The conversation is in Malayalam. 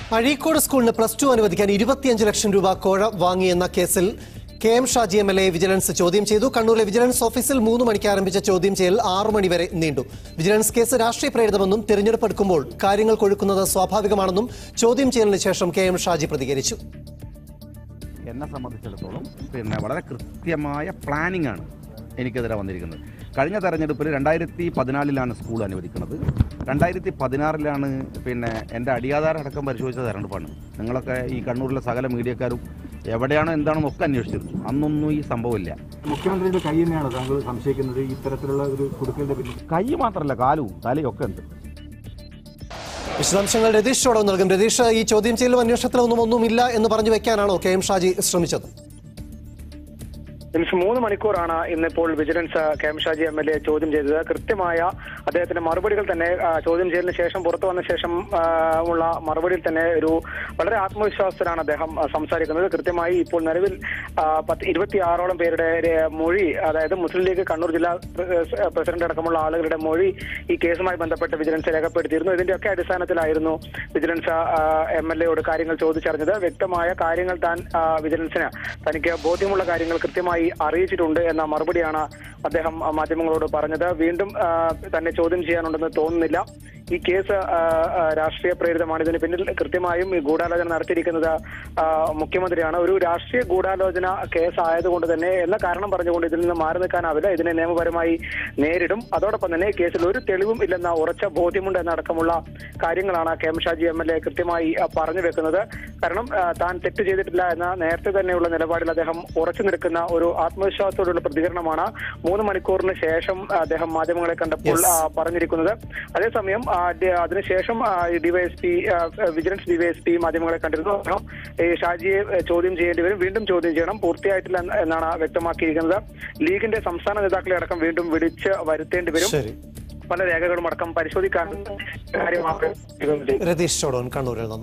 അഴീക്കോട് സ്കൂളിന് പ്ലസ് ടു അനുവദിക്കാൻ ഇരുപത്തിയഞ്ച് ലക്ഷം രൂപ കോഴ വാങ്ങിയെന്ന കേസിൽ K M Shaji M L A vigilance ചോദ്യം ചെയ്തു കണ്ണൂരിലെ വിജിലൻസ് ഓഫീസിൽ മൂന്ന് മണിക്ക് ആരംഭിച്ച ചോദ്യം ചെയ്യൽ ആറു മണിവരെ നീണ്ടു വിജിലൻസ് കേസ് രാഷ്ട്രീയ പ്രേരിതമെന്നും തിരഞ്ഞെടുപ്പ് എടുക്കുമ്പോൾ കാര്യങ്ങൾ കൊഴുക്കുന്നത് സ്വാഭാവികമാണെന്നും ചോദ്യം ചെയ്യലിന് ശേഷം കെ എം ഷാജി പ്രതികരിച്ചു എന്നെ സംബന്ധിച്ചിടത്തോളം പിന്നെ വളരെ കൃത്യമായ പ്ലാനിംഗ് ആണ് എനിക്കെതിരെ വന്നിരിക്കുന്നത് കഴിഞ്ഞ തെരഞ്ഞെടുപ്പിൽ രണ്ടായിരത്തി പതിനാലിലാണ് സ്കൂൾ അനുവദിക്കുന്നത് രണ്ടായിരത്തി പതിനാറിലാണ് പിന്നെ എൻ്റെ അടിയാധാരം അടക്കം പരിശോധിച്ച തെരഞ്ഞെടുപ്പാണ് നിങ്ങളൊക്കെ ഈ കണ്ണൂരിലെ സകല മീഡിയക്കാരും എവിടെയാണോ എന്താണെന്ന് ഒക്കെ അന്വേഷിച്ചിരുന്നു അന്നൊന്നും ഈ സംഭവമില്ല മുഖ്യമന്ത്രിയുടെ കൈ തന്നെയാണ് താങ്കൾ സംശയിക്കുന്നത് ഇത്തരത്തിലുള്ള ഒരു കുടുക്കലിന്റെ പിന്നിൽ കൈ മാത്രമല്ല കാലും തലയും ഒക്കെ ഉണ്ട് വിശദാംശങ്ങൾ രതീഷ് ചോടവ് നൽകും രതീഷ് ഈ ചോദ്യം ചെയ്യലും അന്വേഷണത്തിലൊന്നും ഒന്നുമില്ല എന്ന് പറഞ്ഞു വെക്കാനാണോ കെ എം ഷാജി ശ്രമിച്ചത് വിജിലൻസ് മൂന്ന് മണിക്കൂറാണ് ഇന്നിപ്പോൾ vigilance K M Shaji M L A ചോദ്യം ചെയ്തത് കൃത്യമായ അദ്ദേഹത്തിന്റെ മറുപടികൾ തന്നെ ആ, ചോദ്യം ചെയ്യലിന് ശേഷം പുറത്തു വന്ന ശേഷം ആ, ഉള്ള മറുപടിയിൽ തന്നെ ഒരു വളരെ ആത്മവിശ്വാസത്തിലാണ് അദ്ദേഹം ആ, സംസാരിക്കുന്നത് കൃത്യമായി ഇപ്പോൾ നിലവിൽ ആ, പത്ത് ഇരുപത്തിയാറോളം പേരുടെ രെ- മൊഴി അതായത് മുസ്ലിം ലീഗ് കണ്ണൂർ ജില്ലാ പ്ര- പ്രസിഡന്റ് അടക്കമുള്ള ആളുകളുടെ മൊഴി ഈ കേസുമായി ബന്ധപ്പെട്ട് വിജിലൻസ് രേഖപ്പെടുത്തിയിരുന്നു ഇതിന്റെയൊക്കെ അടിസ്ഥാനത്തിലായിരുന്നു വിജിലൻസ് എം എൽ എയോട് കാര്യങ്ങൾ ചോദിച്ചറിഞ്ഞത് വ്യക്തമായ കാര്യങ്ങൾ താൻ ആ, വിജിലൻസിന് തനിക്ക് ബോധ്യമുള്ള കാര്യങ്ങൾ കൃത്യമായി അറിയിച്ചിട്ടുണ്ട് എന്ന മറുപടിയാണ് അദ്ദേഹം ആ, മാധ്യമങ്ങളോട് പറഞ്ഞത് വീണ്ടും ആ, തന്നെ ചോദ്യം ചെയ്യാനുണ്ടെന്ന് തോന്നുന്നില്ല ഈ കേസ് ആ, ആ, രാഷ്ട്രീയ പ്രേരിതമാണ് ഇതിന് പിന്നിൽ കൃത്യമായും ഈ ഗൂഢാലോചന നടത്തിയിരിക്കുന്നത് ആ, മുഖ്യമന്ത്രിയാണ് ഒരു രാഷ്ട്രീയ ഗൂഢാലോചന കേസ് ആയതുകൊണ്ട് തന്നെ എന്ന കാരണം പറഞ്ഞുകൊണ്ട് ഇതിൽ നിന്ന് മാറി നിൽക്കാനാവില്ല ഇതിനെ നിയമപരമായി നേരിടും അതോടൊപ്പം തന്നെ കേസിൽ ഒരു തെളിവും ഇല്ലെന്ന ഉറച്ച ബോധ്യമുണ്ട് എന്നടക്കമുള്ള കാര്യങ്ങളാണ് K M Shaji M L A കൃത്യമായി ആ, പറഞ്ഞു വെക്കുന്നത് കാരണം ആ, താൻ തെറ്റ് ചെയ്തിട്ടില്ല എന്ന നേരത്തെ തന്നെയുള്ള നിലപാടിൽ അദ്ദേഹം ഉറച്ചു നിൽക്കുന്ന ഒരു ആത്മവിശ്വാസത്തോടുള്ള പ്രതികരണമാണ് മൂന്ന് മണിക്കൂറിന് ശേഷം അദ്ദേഹം മാധ്യമങ്ങളെ കണ്ടപ്പോൾ Yes. ആ, പറഞ്ഞിരിക്കുന്നത് അതേസമയം ആ, ഡി- അതിനുശേഷം ആ, ഈ ഡിവൈഎസ്പി ആ, വിജിലൻസ് ഡിവൈഎസ്പി മാധ്യമങ്ങളെ കണ്ടിരുന്നു അദ്ദേഹം ഈ ഷാജിയെ ഏ, ചോദ്യം ചെയ്യേണ്ടി വരും വീണ്ടും ചോദ്യം ചെയ്യണം പൂർത്തിയായിട്ടില്ല എന്ന് എന്നാണ് വ്യക്തമാക്കിയിരിക്കുന്നത് ലീഗിന്റെ സംസ്ഥാന നേതാക്കളെ അടക്കം വീണ്ടും വിളിച്ച് വരുത്തേണ്ടി വരും ശരി പല രേഖകളും അടക്കം പരിശോധിക്കാൻ കാര്യമാണ് രതീഷ് ചോടവൻ കണ്ണൂരിൽ നിന്ന്